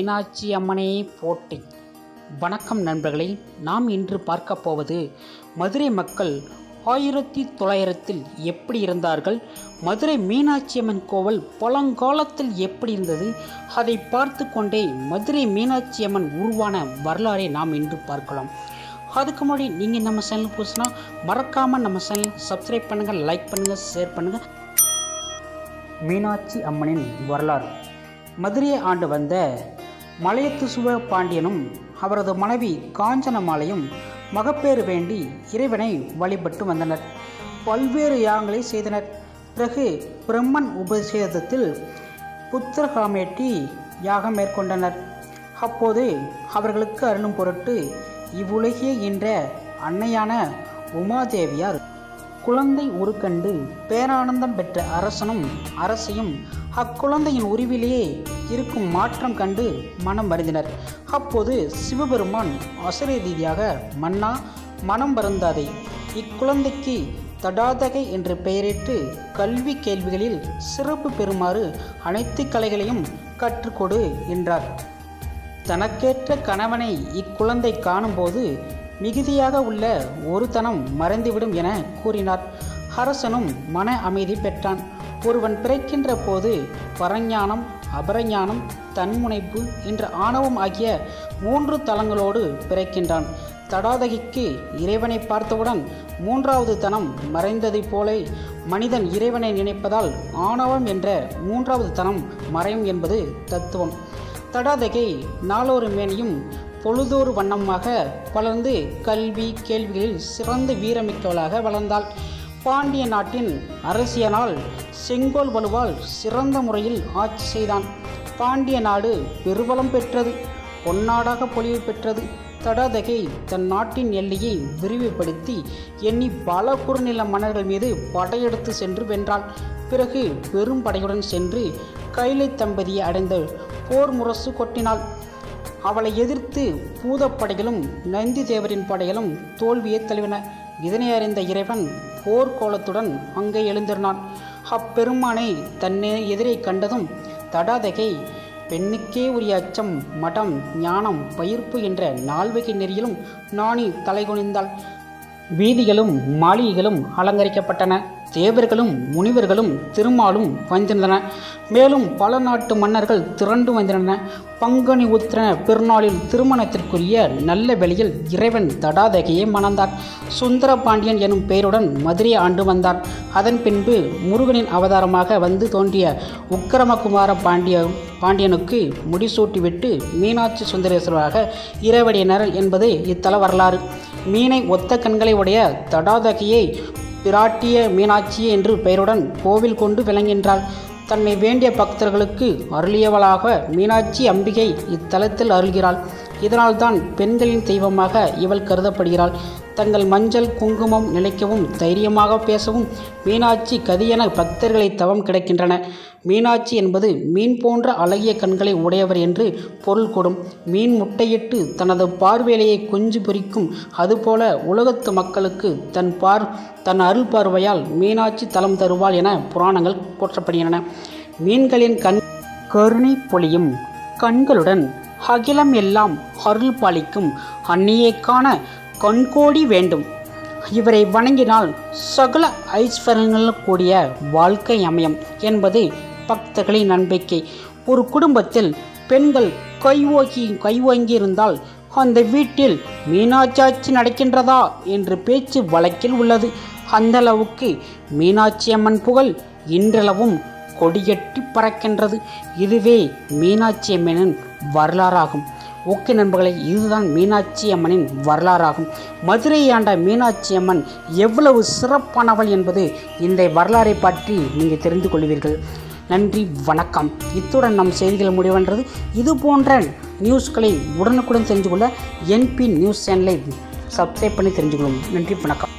மீனாட்சி அம்மனே போட்டி வணக்கம் நண்பர்களே நாம் இன்று பார்க்க போவது மதுரை மக்கள் ஆயிரத்தி தொள்ளாயிரத்தில் எப்படி இருந்தார்கள் மதுரை மீனாட்சி அம்மன் கோவில் பழங்காலத்தில் எப்படி இருந்தது அதை பார்த்து கொண்டே மதுரை மீனாட்சி அம்மன் உருவான வரலாறை நாம் இன்று பார்க்கலாம் அதுக்கு முன்னாடி நீங்கள் நம்ம சேனல் புதுசுனா மறக்காமல் நம்ம சேனல் சப்ஸ்கிரைப் பண்ணுங்கள் லைக் பண்ணுங்கள் ஷேர் பண்ணுங்கள் மீனாட்சி அம்மனின் வரலாறு மதுரையை ஆண்டு வந்த மலையத்து சிவ பாண்டியனும் அவரது மனைவி காஞ்சனமாலையும் மகப்பேறு வேண்டி இறைவனை வழிபட்டு வந்தனர் பல்வேறு யாகங்களை செய்தனர் பிறகு பிரம்மன் உபசேதத்தில் புத்திரகாமேட்டி யாகம் மேற்கொண்டனர் அப்போது அவர்களுக்கு அருளும் பொருட்டு இவ்வுலகே என்ற அன்னையான உமாதேவியார் குழந்தை உருக்கண்டு பேரானந்தம் பெற்ற அரசனும் அரசியும் அக்குழந்தையின் உருவிலேயே இருக்கும் மாற்றம் கண்டு மனம் வருந்தினர் அப்போது சிவபெருமான் அசுர ரீதியாக மன்னா மனம் வருந்தாதே இக்குழந்தைக்கு தடாதகை என்று பெயரிட்டு கல்வி கேள்விகளில் சிறப்பு பெறுமாறு அனைத்து கலைகளையும் கற்றுக்கொடு என்றார் தனக்கேற்ற கணவனை இக்குழந்தை காணும்போது மிகுதியாக உள்ள ஒரு தனம் மறைந்துவிடும் என கூறினார் அரசனும் மன அமைதி பெற்றான் ஒருவன் பிறக்கின்ற போது பரஞானம் அபரஞானம் தன்முனைப்பு என்ற ஆணவம் ஆகிய மூன்று தலங்களோடு பிறக்கின்றான் தடாதகிக்கு இறைவனை பார்த்தவுடன் மூன்றாவது தனம் மறைந்ததைப் போல மனிதன் இறைவனை நினைப்பதால் ஆணவம் என்ற மூன்றாவது தனம் மறையும் என்பது தத்துவம் தடாதகை நாளொரு மேனியும் பொழுதோறு வண்ணமாக வளர்ந்து கல்வி கேள்விகளில் சிறந்த வீரமிக்கவளாக வளர்ந்தாள் பாண்டிய நாட்டின் அரசியனால் செங்கோல் வலுவால் சிறந்த முறையில் ஆட்சி செய்தான் பாண்டிய நாடு பெருபலம் பெற்றது பொன்னாடாக பொலிவு பெற்றது தடாதகை தன் நாட்டின் எல்லையை விரிவுபடுத்தி எண்ணி பல குறுநில மன்னர்கள் மீது படையெடுத்து சென்று வென்றாள் பிறகு பெரும் படையுடன் சென்று கைலை தம்பதியை அடைந்த போர் முரசு கொட்டினாள் அவளை எதிர்த்து பூதப்படைகளும் நந்தி தேவரின் படைகளும் தோல்வியை தழுவின இதனை அறிந்த இறைவன் போர்க்கோலத்துடன் அங்கே எழுந்திருந்தான் அப்பெருமானை தன்னை எதிரே கண்டதும் தடாதகை பெண்ணுக்கே உரிய அச்சம் மடம் ஞானம் பயிர்ப்பு என்ற நால்வகை நெறியிலும் நாணி தலைகுனிந்தாள் வீதிகளும் மாளிகைகளும் அலங்கரிக்கப்பட்டன தேவர்களும் முனிவர்களும் திருமாலும் வந்திருந்தன மேலும் பல நாட்டு மன்னர்கள் திரண்டு வந்திருந்தன பங்குனி உத்திர பெருநாளில் திருமணத்திற்குரிய நல்ல வெளியில் இறைவன் தடாதகையை மணந்தார் சுந்தர பாண்டியன் எனும் பெயருடன் மதுரை ஆண்டு வந்தார் அதன் பின்பு முருகனின் அவதாரமாக வந்து தோன்றிய உக்கிரமகுமார பாண்டிய பாண்டியனுக்கு முடிசூட்டிவிட்டு மீனாட்சி சுந்தரேஸ்வரராக இரவடியினர் என்பது இத்தல வரலாறு மீனை ஒத்த கண்களை உடைய தடாதகையை பிராட்டிய மீனாட்சி என்று பெயருடன் கோவில் கொண்டு விளங்குகின்றாள் தன்னை வேண்டிய பக்தர்களுக்கு அருளியவளாக மீனாட்சி அம்பிகை இத்தலத்தில் அருள்கிறாள் இதனால்தான் பெண்களின் தெய்வமாக இவள் கருதப்படுகிறாள் தங்கள் மஞ்சள் குங்குமம் நிலைக்கவும் தைரியமாக பேசவும் மீனாட்சி கதியென பக்தர்களை தவம் கிடைக்கின்றன மீனாட்சி என்பது மீன் போன்ற அழகிய கண்களை உடையவர் என்று பொருள் கூடும் மீன் முட்டையிட்டு தனது பார்வேலையை குஞ்சு பொறிக்கும் அதுபோல உலகத்து மக்களுக்கு தன் பார் தன் அருள் பார்வையால் மீனாட்சி தலம் தருவாள் என புராணங்கள் போற்றப்படுகின்றன மீன்களின் கண் கருணை பொழியும் கண்களுடன் அகிலம் எல்லாம் அருள் பாலிக்கும் அன்னியை காண கண்கோடி வேண்டும் இவரை வணங்கினால் சகல ஐஸ்வர்யங்களும் கூடிய வாழ்க்கை அமையும் என்பது பக்தர்களின் நம்பிக்கை ஒரு குடும்பத்தில் பெண்கள் கைவோங்கி கைவோங்கி இருந்தால் அந்த வீட்டில் மீனாட்சி நடக்கின்றதா என்று பேச்சு வழக்கில் உள்ளது அந்த அளவுக்கு மீனாட்சி அம்மன் புகழ் இன்றளவும் கொடியட்டி பறக்கின்றது இதுவே மீனாட்சி அம்மனின் வரலாறாகும் ஓகே நண்பர்களே இதுதான் மீனாட்சி அம்மனின் வரலாறாகும் மதுரை ஆண்ட மீனாட்சி அம்மன் எவ்வளவு சிறப்பானவள் என்பது இந்த வரலாறை பற்றி நீங்கள் தெரிந்து கொள்வீர்கள் நன்றி வணக்கம் இத்துடன் நம் செய்திகள் முடிவென்றது இது போன்ற நியூஸ்களை உடனுக்குடன் தெரிஞ்சு கொள்ள என்பி நியூஸ் சேனலை சப்ஸ்கிரைப் பண்ணி தெரிஞ்சுக்கொள்ளும் நன்றி வணக்கம்